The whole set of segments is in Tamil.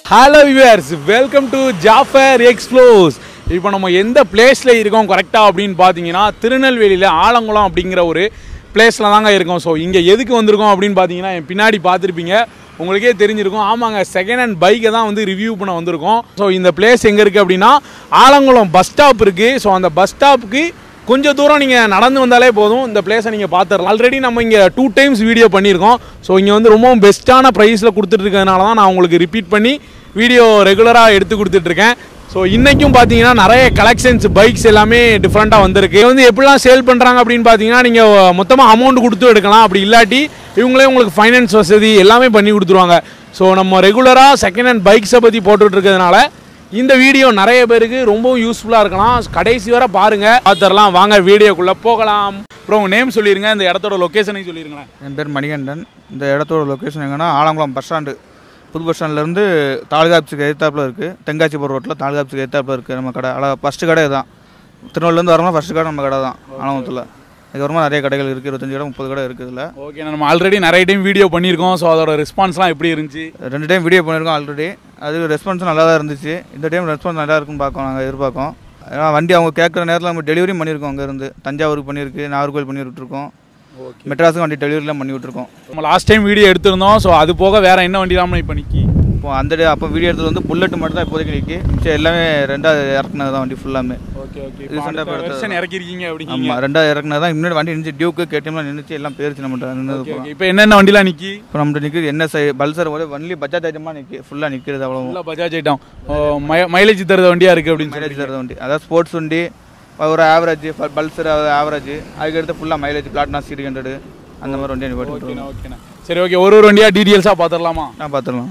Hello viewers welcome to Jafar explores இப்போ நம்ம எந்த பிளேஸில் இருக்கோம் கரெக்டாக அப்படின்னு பார்த்தீங்கன்னா திருநெல்வேலியில் ஆலங்குளம் அப்படிங்கிற ஒரு பிளேஸில் தாங்க இருக்கோம் ஸோ இங்கே எதுக்கு வந்திருக்கோம் அப்படின்னு பார்த்தீங்கன்னா என் பின்னாடி பார்த்துருப்பீங்க உங்களுக்கே தெரிஞ்சிருக்கும் ஆமாங்க செகண்ட் ஹேண்ட் பைக்கை தான் வந்து ரிவ்யூ பண்ண வந்திருக்கோம் ஸோ இந்த பிளேஸ் எங்கே இருக்குது அப்படின்னா ஆலங்குளம் பஸ் ஸ்டாப் இருக்குது ஸோ அந்த பஸ் ஸ்டாப்புக்கு கொஞ்சம் தூரம் நீங்கள் நடந்து வந்தாலே போதும் இந்த பிளேஸை நீங்கள் பார்த்துடலாம் ஆல்ரெடி நம்ம இங்கே டூ டைம்ஸ் வீடியோ பண்ணியிருக்கோம் ஸோ இங்கே வந்து ரொம்பவும் பெஸ்ட்டான ப்ரைஸில் கொடுத்துட்டு இருக்கிறதுனால தான் நான் உங்களுக்கு ரிப்பீட் பண்ணி வீடியோ ரெகுலராக எடுத்து கொடுத்துட்ருக்கேன் ஸோ இன்றைக்கும் பார்த்தீங்கன்னா நிறைய கலெக்ஷன்ஸ் பைக்ஸ் எல்லாமே டிஃப்ரெண்ட்டாக வந்திருக்கு இது வந்து எப்படிலாம் சேல் பண்ணுறாங்க அப்படின்னு பார்த்தீங்கன்னா நீங்கள் மொத்தமாக அமௌண்ட் கொடுத்து எடுக்கலாம் அப்படி இல்லாட்டி இவங்களே உங்களுக்கு ஃபைனான்ஸ் வசதி எல்லாமே பண்ணி கொடுத்துருவாங்க ஸோ நம்ம ரெகுலராக செகண்ட் ஹேண்ட் பைக்ஸை பற்றி போட்டுட்டு இருக்கிறதுனால இந்த வீடியோ நிறைய பேருக்கு ரொம்பவும் யூஸ்ஃபுல்லாக இருக்கலாம் கடைசி வரை பாருங்க பார்த்துடலாம் வாங்க வீடியோக்குள்ளே போகலாம் அப்புறம் உங்கள் நேம் சொல்லிடுங்க இந்த இடத்தோட லொக்கேஷனையும் சொல்லிடுங்களேன் என் பேர் மணிகண்டன் இந்த இடத்தோட லொக்கேஷன் எங்கன்னா ஆலங்குளம் பஸ் ஸ்டாண்டு புது பஸ் ஸ்டாண்ட்லேருந்து தாலுகா ஆஃபீஸுக்கு எதிர்த்தாப்பில் இருக்குது தென்காசி போகிற ரோட்டில் தாலுகா ஆஃபீஸுக்கு எதிர்த்தாப்பில் இருக்குது நம்ம கடை அழகா ஃபஸ்ட்டு கடை தான் திருநெல்வேலிருந்து வரணும் ஃபஸ்ட்டு கடை நம்ம கடை தான் ஆலங்குளத்தில் அதுக்கப்புறமா நிறைய கடைகள் இருக்குது இருபத்தஞ்சு கடை முப்பது கடை இருக்குது இதில் ஓகே நம்ம ஆல்ரெடி நிறைய டைம் வீடியோ பண்ணியிருக்கோம் ஸோ அதோட ரெஸ்பான்ஸ்லாம் எப்படி இருந்துச்சு ரெண்டு டைம் வீடியோ பண்ணியிருக்கோம் ஆல்ரெடி அது ரெஸ்பான்ஸ் நல்லா தான் இருந்துச்சு இந்த டைம் ரெஸ்பான்ஸ் நல்லா இருக்குன்னு பார்க்கோம் நாங்கள் எதிர்பார்க்கோம் ஏன்னா வண்டி அவங்க கேட்குற நேரத்தில் நம்ம டெலிவரியும் பண்ணியிருக்கோம் அங்கேருந்து தஞ்சாவூருக்கு பண்ணியிருக்கு நாகர்கோவில் பண்ணி விட்டுருக்கோம் மெட்ராஸுக்கு வண்டி டெலிவரிலாம் பண்ணி விட்டுருக்கோம் நம்ம லாஸ்ட் டைம் வீடியோ எடுத்திருந்தோம் ஸோ அது போக வேற என்ன வண்டி தான் இப்போ நிற்கி இப்போ அந்த டே அப்போ வீடியோ எடுத்தது வந்து புல்லட் மட்டும் தான் இப்போதைக்கு நிற்கி மிச்சம் எல்லாமே ரெண்டாவது இறக்குனது தான் வண்டி ஃபுல்லாமே ஓகே ஓகே Recent ஆ இப்ப எடுத்தது வெர்ஷன் இறக்கிருக்கீங்க அப்படிங்க ஆமாம் ரெண்டாவது இறக்குனது தான் முன்னாடி வண்டி நின்று டியூக்கு கேடிஎம்லாம் நின்றுச்சு எல்லாம் பேருச்சு நம்மகிட்ட நின்னது ஓகே போகலாம் ஓகே இப்போ என்னென்ன வண்டிலாம் நிற்கி இப்போ நம்மகிட்ட நிற்குது என்ன சை பல்சர் ஒரே வண்டி பஜாஜ் ஐட்டமாக நிற்கி ஃபுல்லாக நிற்கிறது அவ்வளோ ஃபுல்லாக பஜாஜ் ஐட்டம் மைலேஜ் தருத வண்டியாக இருக்குது அப்படின்னு சொல்லி மைலேஜ் தருது வண்டி அதாவது ஸ்போர்ட்ஸ் வண்டி ஒரு ஆவரேஜ் பல்சர் ஆவரேஜ் அதுக்கடுத்து ஃபுல்லாக மைலேஜ் பிளாட்னா சீட் ஹண்ட்ரடு அந்த மாதிரி வண்டி அனுப்பி ஓகேண்ணா ஓகேண்ணா சரி ஓகே ஒரு ஒரு வண்டியாக டீட்டெயில்ஸாக பார்த்துடலாமா நான் பார்த்துடலாம்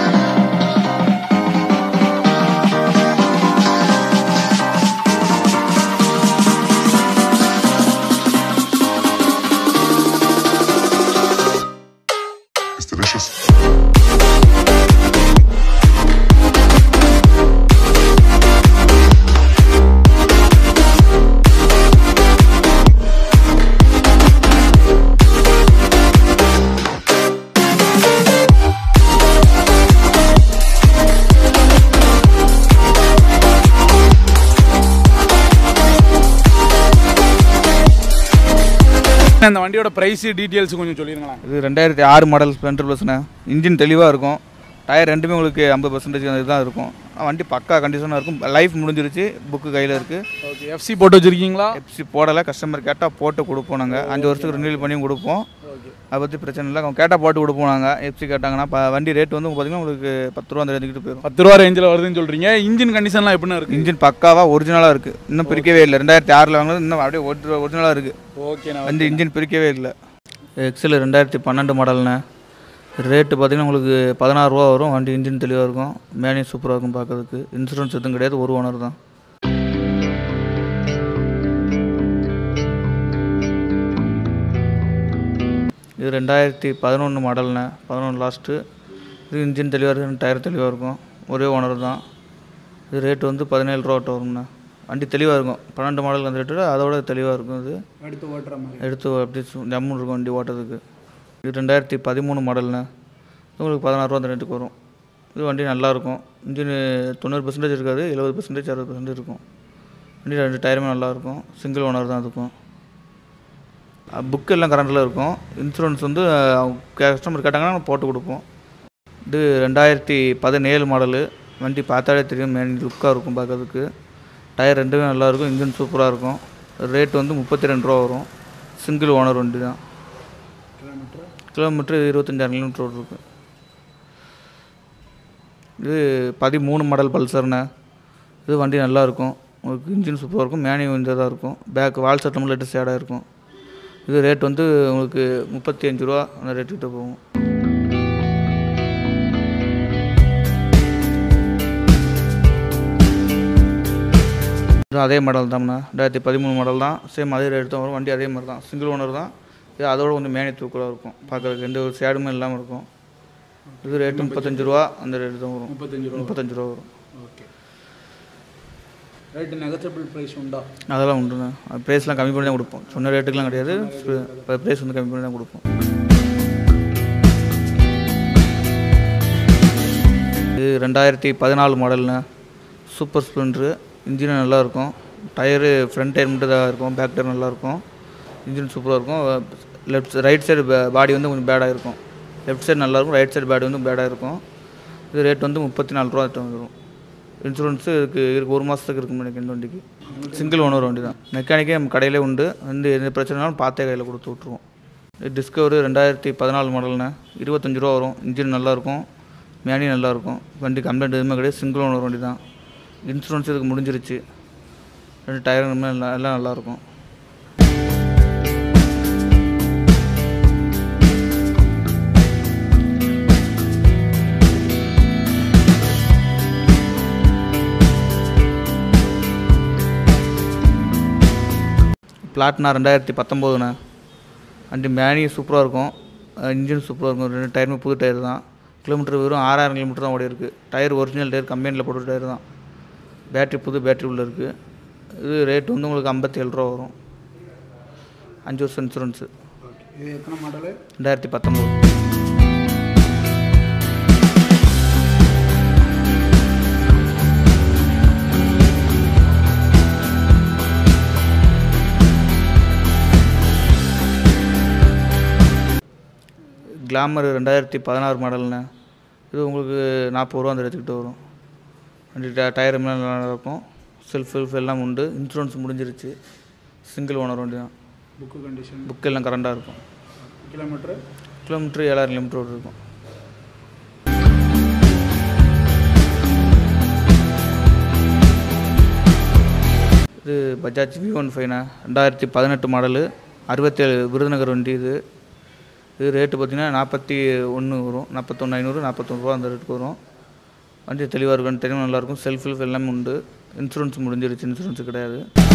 It's delicious. இந்த வண்டியோட ப்ரைஸ் டீட்டெயில்ஸ் கொஞ்சம் சொல்லிருங்களேன் இது ரெண்டாயிரத்தி ஆறு மாடல் ஸ்ப்ளெண்டர் ப்ளஸ்ண்ணே இன்ஜின் தெளிவாக இருக்கும் டயர் ரெண்டுமே உங்களுக்கு ஐம்பது பர்சன்டேஜ் இதுதான் இருக்கும் வண்டி பக்கா கண்டிஷனாக இருக்கும் லைஃப் முடிஞ்சிருச்சு புக்கு கையில் இருக்குது ஓகே எஃப்சி போட்டு வச்சிருக்கீங்களா எஃப்சி போடலை கஸ்டமர் கேட்டால் போட்டு கொடுப்போம் நாங்கள் அஞ்சு வருஷத்துக்கு ரினியூல் பண்ணி கொடுப்போம் அதை பற்றி பிரச்சனை இல்லை அவங்க கேட்டால் போட்டு கொடுப்போம் நாங்கள் எஃப்சி கேட்டாங்கன்னா இப்போ வண்டி ரேட் வந்து பார்த்தீங்கன்னா உங்களுக்கு பத்து ரூபா அந்த ரேஞ்சுக்கிட்டு போயிடும் பத்து ரூபா ரேஞ்சில் வருதுன்னு சொல்றீங்க இன்ஜின் கண்டிஷன்லாம் எப்படின்னு இருக்கு இன்ஜின் பக்காவாக ஒரிஜினலாக இருக்குது இன்னும் பிரிக்கவே இல்லை ரெண்டாயிரத்தி ஆறில் வாங்கினது இன்னும் அப்படியே ஒரிஜினலாக இருக்குது ஓகேண்ணா வண்டி இன்ஜின் பிரிக்கவே இல்லை எக்ஸல் ரெண்டாயிரத்தி பன்னெண்டு மாடல்ண்ணே ரேட்டு பார்த்தீங்கன்னா உங்களுக்கு பதினாறு ரூபா வரும் வண்டி இன்ஜின் தெளிவாக இருக்கும் மேனி சூப்பராக இருக்கும் பார்க்கறதுக்கு இன்சூரன்ஸ் எதுவும் கிடையாது ஒரு ஓனர் தான் இது ரெண்டாயிரத்தி பதினொன்று மாடல்ண்ணே பதினொன்று லாஸ்ட்டு இது இன்ஜின் தெளிவாக இருக்கும் டயர் தெளிவாக இருக்கும் ஒரே ஓனர் தான் இது ரேட்டு வந்து பதினேழு ரூபா வரும்ண்ணே வண்டி தெளிவாக இருக்கும் பன்னெண்டு மாடல் அந்த ரேட்டு அதோட தெளிவாக இருக்கும் இது எடுத்து ஓட்டுற மாதிரி எடுத்து அப்படியே சு- ஜம்முன்னு இருக்கும் வண்டி ஓட்டுறதுக்கு இது ரெண்டாயிரத்தி பதிமூணு மாடல்ண்ணே உங்களுக்கு பதினாறுரூவா அந்த ரேட்டுக்கு வரும் இது வண்டி நல்லாயிருக்கும் இன்ஜின் தொண்ணூறு பர்சன்டேஜ் இருக்காது எழுபது பர்சன்டேஜ் அறுபது பர்சன்டேஜ் இருக்கும் வண்டி ரெண்டு டயருமே நல்லாயிருக்கும் சிங்கிள் ஓனர் தான் அதுக்கும் புக்கு எல்லாம் கரண்டில் இருக்கும் இன்சூரன்ஸ் வந்து கஸ்டமர் கேட்டாங்கன்னா நம்ம போட்டு கொடுப்போம் இது ரெண்டாயிரத்தி பதினேழு மாடலு வண்டி பார்த்தாலே தெரியும் மெயின் லுக்காக இருக்கும் பார்க்கறதுக்கு டயர் ரெண்டுமே நல்லாயிருக்கும் இன்ஜின் சூப்பராக இருக்கும் ரேட் வந்து முப்பத்தி ரெண்டு ரூபா வரும் சிங்கிள் ஓனர் வண்டி தான் கிலோமீட்டர் இருபத்தஞ்சாயிரம் கிலோமீட்டர் ஓடி இருக்கு இது பதிமூணு மாடல் பல்சர்ண்ணே இது வண்டி நல்லா இருக்கும் உங்களுக்கு இன்ஜின் சூப்பராக இருக்கும் மேனி கொஞ்சம் தான் இருக்கும் பேக் வால் சட்டம் லேட்டஸ்ட் ஆடாக இருக்கும் இது ரேட் வந்து உங்களுக்கு முப்பத்தி அஞ்சு ரூபா அந்த ரேட்டு கிட்ட போகும் இதுவும் அதே மாடல் தான்ண்ணா ரெண்டாயிரத்தி பதிமூணு மாடல் தான் சேம் அதே ரேட் தான் வரும் வண்டி அதே மாதிரி தான் சிங்கிள் ஓனர் தான் இது அதோட கொஞ்சம் மேனி தூக்கலாக இருக்கும் பார்க்கறதுக்கு எந்த ஒரு சேடுமே இல்லாமல் இருக்கும் இது ரேட்டு முப்பத்தஞ்சு ரூபா அந்த ரேட்டு தான் வரும் முப்பத்தஞ்சு ரூபா முப்பத்தஞ்சு ரூபா வரும் ஓகே ரேட்டு நெகச்சபிள் ப்ரைஸ் உண்டா அதெல்லாம் உண்டுண்ணா ப்ரைஸ்லாம் கம்மி பண்ணி தான் கொடுப்போம் சொன்ன ரேட்டுக்கெலாம் கிடையாது ப்ரைஸ் வந்து கம்மி பண்ணி தான் கொடுப்போம் இது ரெண்டாயிரத்தி பதினாலு மாடல்ண்ணே சூப்பர் ஸ்ப்ளெண்ட்ரு இன்ஜின் நல்லாயிருக்கும் டயரு ஃப்ரண்ட் டயர் மட்டும் தான் இருக்கும் பேக் டயர் நல்லாயிருக்கும் இன்ஜின் சூப்பராக இருக்கும் லெஃப்ட் ரைட் சைடு பாடி வந்து கொஞ்சம் பேடாக இருக்கும் லெஃப்ட் சைடு நல்லாயிருக்கும் ரைட் சைடு பாடி வந்து பேடாக இருக்கும் இது ரேட் வந்து முப்பத்தி நாலு ரூபா கிட்ட வந்துடும் இன்சூரன்ஸு இதுக்கு இருக்கு ஒரு மாதத்துக்கு இருக்கும் எனக்கு இந்த வண்டிக்கு சிங்கிள் ஓனர் வண்டி தான் மெக்கானிக்கே நம்ம கடையிலே உண்டு வந்து எந்த பிரச்சனைனாலும் பார்த்தே கையில் கொடுத்து விட்ருவோம் டிஸ்கவரு ரெண்டாயிரத்தி பதினாலு மாடல்ண்ணே இருபத்தஞ்சி ரூபா வரும் இன்ஜின் நல்லாயிருக்கும் மேனி நல்லாயிருக்கும் வண்டி கம்ப்ளைண்ட் எதுவுமே கிடையாது சிங்கிள் ஓனர் வண்டி தான் இன்சூரன்ஸ் இதுக்கு முடிஞ்சிருச்சு ரெண்டு டயருமே எல்லாம் எல்லாம் நல்லாயிருக்கும் பிளாட்னா ரெண்டாயிரத்தி பத்தொம்போதுண்ணே வண்டி மேனி சூப்பராக இருக்கும் இன்ஜின் சூப்பராக இருக்கும் ரெண்டு டயருமே புது டயர் தான் கிலோமீட்டர் வெறும் ஆறாயிரம் கிலோமீட்டர் தான் ஓடி இருக்குது டயர் ஒரிஜினல் டயர் கம்பெனியில் போட்ட டயர் தான் பேட்ரி புது பேட்ரி உள்ள இருக்குது இது ரேட் வந்து உங்களுக்கு ஐம்பத்தி ஏழு ரூபா வரும் அஞ்சு வருஷம் இன்சூரன்ஸு இது எத்தனை மாடலு ரெண்டாயிரத்தி பத்தொம்போது கிளாமர் ரெண்டாயிரத்தி பதினாறு மாடல்ண்ணே இது உங்களுக்கு நாற்பது ரூபா அந்த எடுத்துக்கிட்டு வரும் வண்டி ட- டயர் எல்லாம் நல்லா இருக்கும் செல்ஃப் வெல்ஃப் எல்லாம் உண்டு இன்சூரன்ஸ் முடிஞ்சிருச்சு சிங்கிள் ஓனர் வண்டி தான் புக்கு கண்டிஷன் புக் எல்லாம் கரண்டாக இருக்கும் கிலோமீட்டரு கிலோமீட்டர் ஏழாயிரம் கிலோமீட்டர் இருக்கும் இது பஜாஜ் வி ஒன் ஃபைவ்ண்ணா ரெண்டாயிரத்தி பதினெட்டு மாடலு அறுபத்தேழு விருதுநகர் வண்டி இது இது ரேட்டு பார்த்தீங்கன்னா நாற்பத்தி ஒன்று வரும் நாற்பத்தொன்று ஐநூறு நாற்பத்தொன்று ரூபா அந்த ரேட்டுக்கு வரும் வண்டி தெளிவாக இருக்கும் தெளிவாக நல்லாயிருக்கும் செல்ஃப் ஹெல்ப் எல்லாமே உண்டு இன்சூரன்ஸ் முடிஞ்சிருச்சு இன்சூரன்ஸ் கிடையாது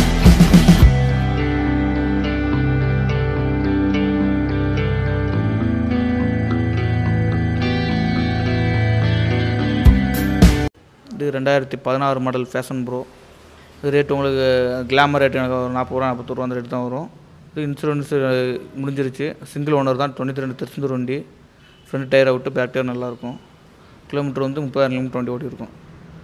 இது ரெண்டாயிரத்தி பதினாறு மாடல் ஃபேஷன் ப்ரோ இது ரேட் உங்களுக்கு கிளாமர் ரேட் எனக்கு ஒரு நாற்பது ரூபா நாற்பத்தொரு ரூபா அந்த ரேட் தான் வரும் இது இன்சூரன்ஸ் முடிஞ்சிருச்சு சிங்கிள் ஓனர் தான் தொண்ணூற்றி ரெண்டு திருச்செந்தூர் வண்டி ஃப்ரண்ட் டயரை விட்டு பேக் டயர் நல்லாயிருக்கும் கிலோமீட்டர் வந்து முப்பதாயிரம் கிலோமீட்டர் வண்டி ஓடி இருக்கும்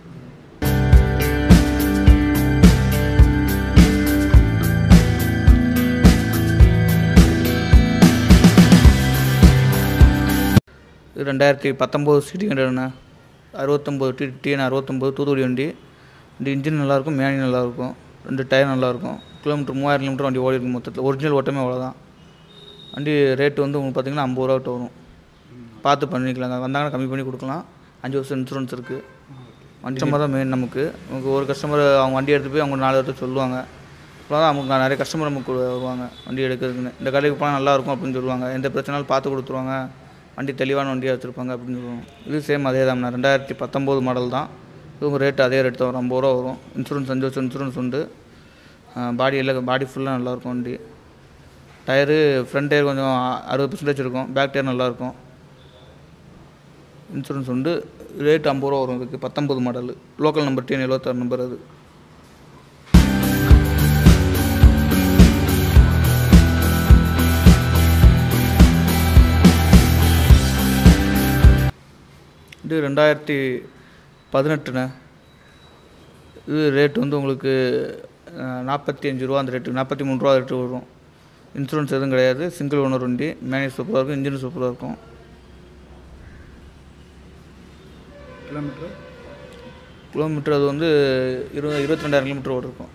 இது ரெண்டாயிரத்தி பத்தொம்போது சிட்டி ஹண்ட்ரட்ண்ணா அறுபத்தொம்போது டி டிஎன் அறுபத்தொம்போது தூத்துக்குடி வண்டி இந்த இன்ஜின் நல்லாயிருக்கும் மேனி நல்லாயிருக்கும் ரெண்டு டயர் நல்லாயிருக்கும் கிலோமீட்டர் மூவாயிரம் கிலோமீட்டர் வண்டி ஓடி இருக்கும் மொத்தத்தில் ஒரிஜினல் ஓட்டமே அவ்வளோதான் வண்டி ரேட்டு வந்து உங்களுக்கு பார்த்தீங்கன்னா ஐம்பது ரூபா கிட்ட வரும் பார்த்து பண்ணிக்கலாங்க வந்தாங்கன்னா கம்மி பண்ணி கொடுக்கலாம் அஞ்சு வருஷம் இன்சூரன்ஸ் இருக்குது கஸ்டமர் தான் மெயின் நமக்கு நமக்கு ஒரு கஸ்டமர் அவங்க வண்டி எடுத்து போய் அவங்க நாலு பேர்ட்ட சொல்லுவாங்க அப்போதான் நமக்கு நிறைய கஸ்டமர் நமக்கு வருவாங்க வண்டி எடுக்கிறதுக்குன்னு இந்த கடைக்கு போனால் நல்லா இருக்கும் அப்படின்னு சொல்லுவாங்க எந்த பிரச்சனாலும் பார்த்து கொடுத்துருவாங்க வண்டி தெளிவான வண்டியாக வச்சுருப்பாங்க அப்படின்னு சொல்லுவாங்க இது சேம் அதே தான் ரெண்டாயிரத்தி பத்தொம்போது மாடல் தான் இவங்க ரேட்டு அதே ரேட் தான் வரும் ஐம்பது ரூபா வரும் இன்சூரன்ஸ் அஞ்சு வருஷம் இன்சூரன்ஸ் உண்டு பாடி எல்லாம் பாடி ஃபுல்லாக நல்லாயிருக்கும் வண்டி டயரு ஃப்ரண்ட் டயர் கொஞ்சம் அறுபது பர்சன்டேஜ் இருக்கும் பேக் டயர் நல்லாயிருக்கும் இன்சூரன்ஸ் உண்டு ரேட் ஐம்பது ரூபா வரும் இதுக்கு பத்தொம்பது மாடல் லோக்கல் நம்பர் டிஎன் எழுபத்தாறு நம்பர் அது இது ரெண்டாயிரத்தி பதினெட்டுண்ணே இது ரேட் வந்து உங்களுக்கு நாற்பத்தி அஞ்சு ரூபா அந்த ரேட்டு நாற்பத்தி மூணு ரூபா ரேட்டு வரும் இன்சூரன்ஸ் எதுவும் கிடையாது சிங்கிள் ஓனர் வண்டி மேனேஜ் சூப்பராக இருக்கும் இன்ஜின் சூப்பராக இருக்கும் கிலோமீட்டரு கிலோமீட்டர் அது வந்து இருபது இருபத்தி ரெண்டாயிரம் கிலோமீட்டர் ஓடி இருக்கும்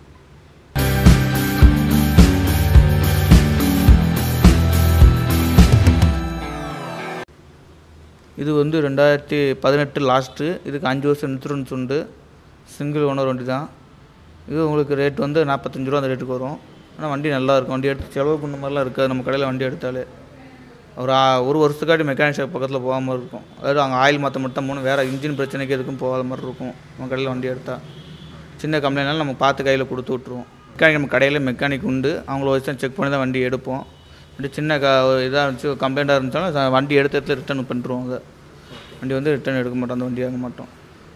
இது வந்து ரெண்டாயிரத்தி பதினெட்டு லாஸ்ட்டு இதுக்கு அஞ்சு வருஷம் இன்சூரன்ஸ் உண்டு சிங்கிள் ஓனர் வண்டி தான் இது உங்களுக்கு ரேட் வந்து நாற்பத்தஞ்சு ரூபா அந்த ரேட்டுக்கு வரும் ஆனால் வண்டி நல்லா இருக்கும் வண்டி எடுத்து செலவு பண்ண மாதிரிலாம் இருக்காது நம்ம கடையில் வண்டி எடுத்தாலே ஒரு ஆ- ஒரு வருஷத்துக்காட்டி மெக்கானிக் ஷாப் பக்கத்தில் போகாமல் இருக்கும் அதாவது அங்கே ஆயில் மாற்ற மட்டும் தான் போகணும் வேறு இன்ஜின் பிரச்சனைக்கு எதுக்கும் போகாத மாதிரி இருக்கும் நம்ம கடையில் வண்டி எடுத்தால் சின்ன கம்ப்ளைண்ட்னாலும் நம்ம பார்த்து கையில் கொடுத்து விட்ருவோம் மெக்கானிக் நம்ம கடையில் மெக்கானிக் உண்டு அவங்கள வச்சு தான் செக் பண்ணி தான் வண்டி எடுப்போம் இப்படி சின்ன க இதாக இருந்துச்சு கம்ப்ளைண்ட்டாக இருந்துச்சாலும் ச- வண்டி எடுத்த இடத்துல ரிட்டர்ன் பண்ணிருவோம் அதை வண்டி வந்து ரிட்டர்ன் எடுக்க மாட்டோம் அந்த வண்டி வாங்க மாட்டோம்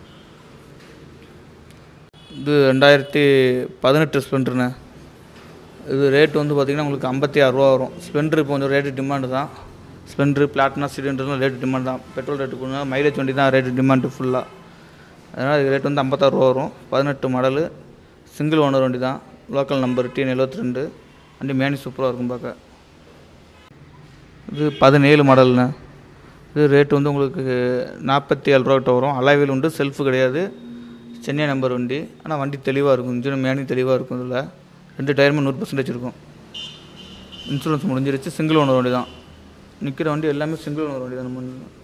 இது ரெண்டாயிரத்தி பதினெட்டு ஸ்ப்ளெண்டருண்ணே இது ரேட் வந்து பார்த்திங்கன்னா உங்களுக்கு ஐம்பத்தி ஆறு ரூபா வரும் ஸ்ப்ளெண்டர் இப்போ கொஞ்சம் ரேட்டு டிமாண்டு தான் ஸ்ப்ளெண்டர் பிளாட்டினா சிலிண்டர்லாம் ரேட்டு டிமாண்ட் தான் பெட்ரோல் ரேட்டு கூட மைலேஜ் வண்டி தான் ரேட்டு டிமாண்டு ஃபுல்லாக அதனால் இது ரேட் வந்து ஐம்பத்தாறு ரூபா வரும் பதினெட்டு மாடலு சிங்கிள் ஓனர் வண்டி தான் லோக்கல் நம்பர் டிஎன் எழுபத்தி ரெண்டு வண்டி மேனி சூப்பராக இருக்கும் பார்க்க இது பதினேழு மாடல்ண்ணே இது ரேட் வந்து உங்களுக்கு நாற்பத்தி ஏழு ரூபாக்கிட்ட வரும் அலாவில் உண்டு செல்ஃபு கிடையாது சென்னை நம்பர் வண்டி ஆனால் வண்டி தெளிவாக இருக்கும் இன்ஜின் மேனி தெளிவாக இருக்கும் இதில் ரெண்டு டயருமே நூறு பர்சன்டேஜ் இருக்கும் இன்சூரன்ஸ் முடிஞ்சிருச்சு சிங்கிள் ஓனர் வண்டி தான் நிற்கிற வண்டி எல்லாமே சிங்கிள் ஓனர் வண்டி தான் நம்ம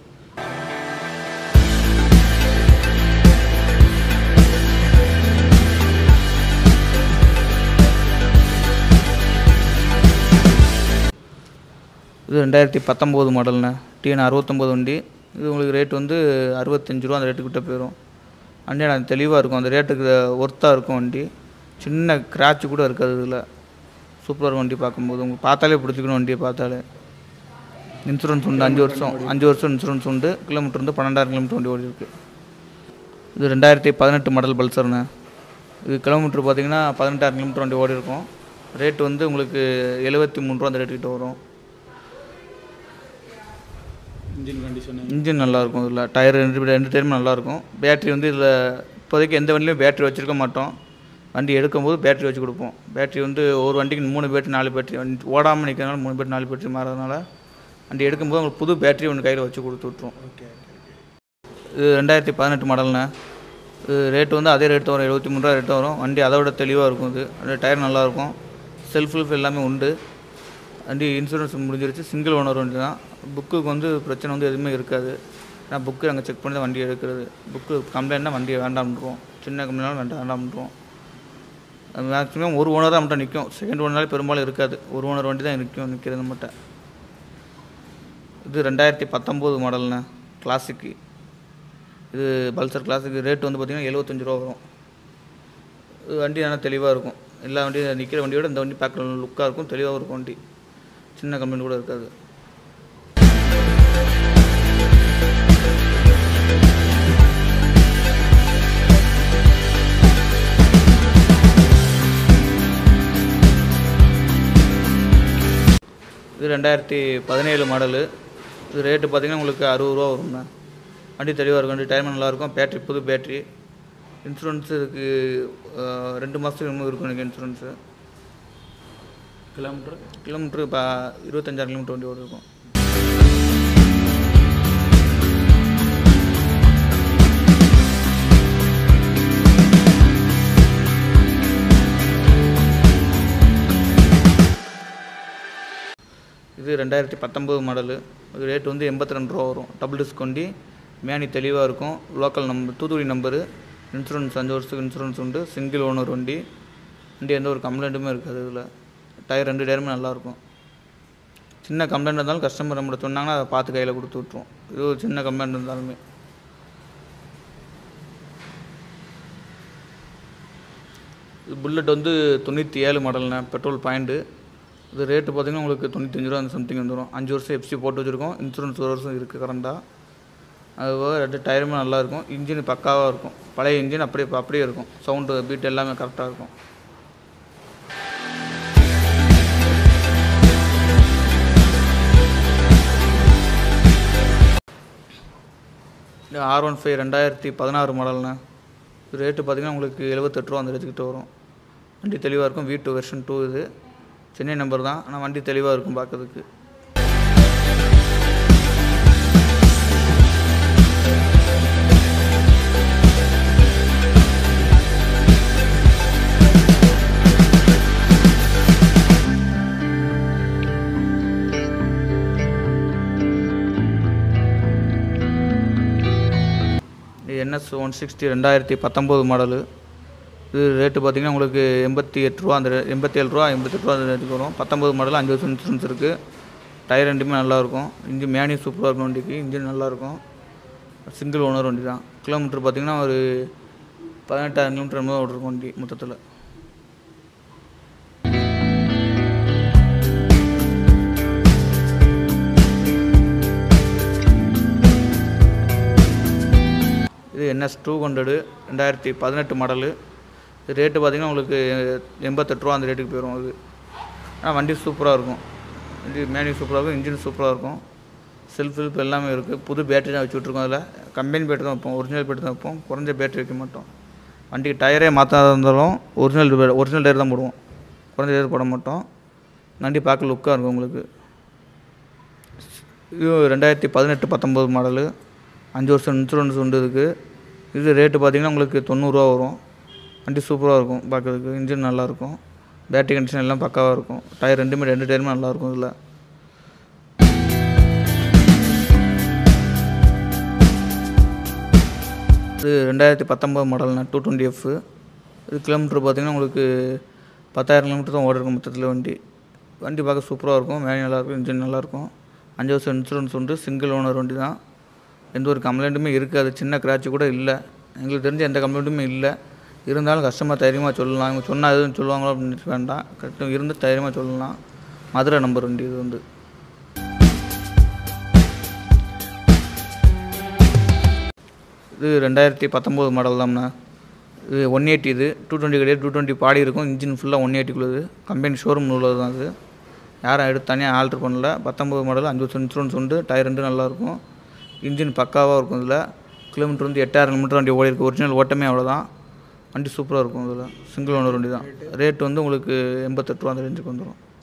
இது ரெண்டாயிரத்தி பத்தொம்போது மாடல்ண்ணே டிஎன் அறுபத்தொம்போது வண்டி இது உங்களுக்கு ரேட் வந்து அறுபத்தஞ்சு ரூபா அந்த ரேட்டுக்கிட்ட போயிடும் வண்டி நான் தெளிவாக இருக்கும் அந்த ரேட்டுக்கு ஒர்த்தாக இருக்கும் வண்டி சின்ன கிராட்ச் கூட இருக்காது இதில் சூப்பராக இருக்கும் வண்டி பார்க்கும்போது உங்களுக்கு பார்த்தாலே பிடிச்சிக்கணும் வண்டியை பார்த்தாலே இன்சூரன்ஸ் உண்டு அஞ்சு வருஷம் அஞ்சு வருஷம் இன்சூரன்ஸ் உண்டு கிலோமீட்டர் வந்து பன்னெண்டாயிரம் கிலோமீட்டர் வண்டி ஓடி இருக்கு இது ரெண்டாயிரத்தி பதினெட்டு மாடல் பல்சர்ண்ணே இது கிலோமீட்டர் பார்த்தீங்கன்னா பதினெட்டாயிரம் கிலோமீட்டர் வண்டி ஓடி இருக்கும் ரேட் வந்து உங்களுக்கு எழுபத்தி மூணு ரூபா அந்த ரேட்டுக்கிட்ட வரும் இன்ஜின் கண்டிஷனு இன்ஜின் நல்லாயிருக்கும் இதில் டயர் ரெண்டு ரெண்டு டயருமே நல்லாயிருக்கும் பேட்ரி வந்து இதில் இப்போதைக்கு எந்த வண்டிலையும் பேட்ரி வச்சுருக்க மாட்டோம் வண்டி எடுக்கும்போது பேட்ரி வச்சு கொடுப்போம் பேட்ரி வந்து ஒரு வண்டிக்கு மூணு பேட்டரி நாலு பேட்டரி வண்டி ஓடாமல் நிற்கிறதுனால மூணு பேட்டரி நாலு பேட்டரி மாறதுனால வண்டி எடுக்கும்போது உங்களுக்கு புது பேட்டரி ஒன்று கையில் வச்சு கொடுத்து விட்ருவோம் ஓகே இது ரெண்டாயிரத்தி பதினெட்டு மாடல்ண்ணே இது ரேட் வந்து அதே ரேட் வரும் எழுபத்தி மூணு ரூபா ரேட் வரும் வண்டி அதை விட தெளிவாக இருக்கும் இது அந்த டயர் நல்லாயிருக்கும் செல்ஃப் லிஃப் எல்லாமே உண்டு வண்டி இன்சூரன்ஸ் முடிஞ்சிருச்சு சிங்கிள் ஓனர் வண்டி தான் புக்குக்கு வந்து பிரச்சனை வந்து எதுவுமே இருக்காது ஏன்னா புக்கு நாங்கள் செக் பண்ணி தான் வண்டி எடுக்கிறது புக்கு கம்ப்ளைண்ட்னா வண்டியை வேண்டாம்ன்றோம் சின்ன கம்ப்ளைண்ட்னாலும் வேண்டாம் வேண்டாம்ன்றோம் மேக்ஸிமம் ஒரு ஓனர் தான் மட்டும் நிற்கும் செகண்ட் ஓனரால் பெரும்பாலும் இருக்காது ஒரு ஓனர் வண்டி தான் நிற்கும் நிற்கிறது மட்டும் இது ரெண்டாயிரத்தி பத்தொம்போது மாடல்ண்ணே கிளாசிக்கு இது பல்சர் கிளாஸுக்கு ரேட் வந்து பார்த்திங்கன்னா எழுபத்தஞ்சு ரூபா வரும் இது வண்டி ஆனால் தெளிவாக இருக்கும் எல்லா வண்டியும் நிற்கிற வண்டியோட இந்த வண்டி பார்க்குற லுக்காக இருக்கும் தெளிவாகவும் இருக்கும் வண்டி சின்ன கம்பெனி கூட இருக்காது இது ரெண்டாயிரத்தி பதினேழு மாடலு இது ரேட்டு பார்த்தீங்கன்னா உங்களுக்கு அறுபது ரூபா வரும்ண்ணா வண்டி தெளிவாக இருக்கும் வண்டி டைம் நல்லாயிருக்கும் பேட்ரி புது பேட்ரி இன்சூரன்ஸ் இதுக்கு அஹ், ரெண்டு மாதத்துக்கு இன்னும் இருக்கும் எனக்கு இன்சூரன்ஸு கிலோமீட்டர் கிலோமீட்டர் இப்போ இருபத்தஞ்சாயிரம் கிலோமீட்டர் வண்டி ஓடி இருக்கும் இது ரெண்டாயிரத்தி பத்தொம்போது மாடலு இது ரேட் வந்து எண்பத்தி ரெண்டு ரூபா வரும் டபுள் டிஸ்க் வண்டி மேனி தெளிவாக இருக்கும் local number Thoothukudi number insurance அஞ்சு வருஷத்துக்கு இன்சூரன்ஸ் உண்டு சிங்கிள் ஓனர் வண்டி வண்டி எந்த ஒரு கம்ப்ளைண்ட்டுமே இருக்காது இதில் டயர் ரெண்டு டயருமே நல்லாயிருக்கும் சின்ன கம்ப்ளைண்ட் இருந்தாலும் கஸ்டமர் நம்மகிட்ட சொன்னாங்கன்னா அதை பார்த்து கையில் கொடுத்து விட்ருவோம் இது ஒரு சின்ன கம்ப்ளைண்ட் இருந்தாலுமே இது புல்லட் வந்து தொண்ணூற்றி ஏழு மாடல்ண்ணே பெட்ரோல் பாயிண்ட்டு இது ரேட்டு பார்த்தீங்கன்னா உங்களுக்கு தொண்ணூத்தஞ்சு ரூபா அந்த சம்திங் வந்துடும் அஞ்சு வருஷம் எஃப்சி போட்டு வச்சுருக்கோம் இன்சூரன்ஸ் ஒரு வருஷம் இருக்குது கரண்டாக அது போக ரெண்டு டயருமே நல்லா இருக்கும் இன்ஜின் பக்காவாக இருக்கும் பழைய இன்ஜின் அப்படியே அப்படியே இருக்கும் சவுண்டு பீட் எல்லாமே கரெக்டாக இருக்கும் இது ஆர் ஒன் ஃபைவ் ரெண்டாயிரத்தி பதினாறு மாடல்ண்ணே இது ரேட்டு பார்த்தீங்கன்னா உங்களுக்கு எழுபத்தெட்டு ரூபா அந்த ரேட்டுக்கிட்ட வரும் வண்டி தெளிவாக இருக்கும் வி டூ வெர்ஷன் டூ இது சென்னை நம்பர் தான் ஆனால் வண்டி தெளிவாக இருக்கும் பார்க்கறதுக்கு இது என்எஸ் ஒன் சிக்ஸ்டி ரெண்டாயிரத்தி பத்தொம்போது மாடலு இது ரேட்டு பார்த்தீங்கன்னா உங்களுக்கு எண்பத்தி எட்டு ரூபா அந்த ரே- எண்பத்தி ஏழு ரூபா எண்பத்தெட்டு ரூபா அந்த ரேட்டுக்கு வரும் பத்தொம்பது மாடல் அஞ்சு வருஷம் இன்சூரன்ஸ் இருக்குது டயர் ரெண்டுமே நல்லாயிருக்கும் இன்ஜின் மேனி சூப்பராக இருக்கும் வண்டிக்கு இன்ஜின் நல்லாயிருக்கும் சிங்கிள் ஓனர் வண்டி தான் கிலோமீட்டர் பார்த்தீங்கன்னா ஒரு பதினெட்டாயிரம் கிலோமீட்டர் மேலே ஓடிருக்கும் வண்டி மொத்தத்தில் இது என்எஸ் டூ ஹண்ட்ரடு ரெண்டாயிரத்தி பதினெட்டு மாடலு இது ரேட்டு பார்த்தீங்கன்னா உங்களுக்கு எண்பத்தெட்டு ரூபா அந்த ரேட்டுக்கு போயிடும் அது ஆனால் வண்டி சூப்பராக இருக்கும் வண்டி மேனி சூப்பராக இருக்கும் இன்ஜின் சூப்பராக இருக்கும் செல்ஃப் ஹெல்ப் எல்லாமே இருக்குது புது பேட்டரி தான் வச்சு விட்ருக்கோம் அதில் கம்பெனி பேட்டரி தான் வைப்போம் ஒரிஜினல் பேட்டரி தான் வைப்போம் குறைஞ்ச பேட்டரி வைக்க மாட்டோம் வண்டிக்கு டயரே மாற்றாத இருந்தாலும் ஒரிஜினல் ஒரிஜினல் டயர் தான் போடுவோம் குறைஞ்ச டயர் போட மாட்டோம் வண்டி பார்க்க லுக்காக இருக்கும் உங்களுக்கு இது ரெண்டாயிரத்தி பதினெட்டு பத்தொம்போது மாடலு அஞ்சு வருஷம் இன்சூரன்ஸ் உண்டு இதுக்கு இது ரேட்டு பார்த்தீங்கன்னா உங்களுக்கு தொண்ணூறுரூவா வரும் வண்டி சூப்பராக இருக்கும் பார்க்கறதுக்கு இன்ஜின் நல்லாயிருக்கும் பேட்டரி கண்டிஷன் எல்லாம் பக்காவாக இருக்கும் டயர் ரெண்டுமே ரெண்டு டயருமே நல்லாயிருக்கும் இதில் இது ரெண்டாயிரத்தி பத்தொம்போது மாடல்னா டூ டுவெண்ட்டி எஃப் இது கிலோமீட்டர் பார்த்தீங்கன்னா உங்களுக்கு பத்தாயிரம் கிலோமீட்டர் தான் ஓடிருக்கும் மொத்தத்தில் வண்டி வண்டி பார்க்க சூப்பராக இருக்கும் மேனி நல்லாயிருக்கும் இன்ஜின் நல்லாயிருக்கும் அஞ்சு வருஷம் இன்சூரன்ஸ் உண்டு சிங்கிள் ஓனர் வண்டி தான் எந்த ஒரு கம்ப்ளைண்ட்டுமே இருக்காது சின்ன கிராட்ச் கூட இல்லை எங்களுக்கு தெரிஞ்ச எந்த கம்ப்ளைண்ட்டுமே இல்லை இருந்தாலும் கஸ்டமர் தைரியமாக சொல்லலாம் இவங்க சொன்னால் எதுவும் சொல்லுவாங்களோ அப்படின்னு வேண்டாம் கரெக்டாக இருந்து தைரியமாக சொல்லலாம் மதுரை நம்பர் வண்டி இது வந்து இது ரெண்டாயிரத்தி பத்தொம்போது மாடல் தான்ண்ணா இது ஒன் எயிட்டி இது டூ டுவெண்ட்டி கிடையாது டூ டுவெண்ட்டி பாடி இருக்கும் இன்ஜின் ஃபுல்லாக ஒன் எயிட்டிக்குள்ளது கம்பெனி ஷோரூம் உள்ளது தான் அது யாரும் எடுத்து தனியாக ஆல்ட்ரு பண்ணல பத்தொம்போது மாடல் அஞ்சு வருஷம் இன்சூரன்ஸ் உண்டு டயர் ரெண்டு நல்லாயிருக்கும் இன்ஜின் பக்காவாக இருக்கும் இதில் கிலோமீட்டர் வந்து எட்டாயிரம் கிலோமீட்டர் வண்டி ஓடி இருக்கு ஒரிஜினல் ஓட்டமே அவ்வளோதான் வண்டி சூப்பராக இருக்கும் இதில் சிங்கிள் ஓனர் வண்டி தான் ரேட் வந்து உங்களுக்கு எண்பத்தெட்டு ரூபா அந்த ரேஞ்சுக்கு வந்துடும்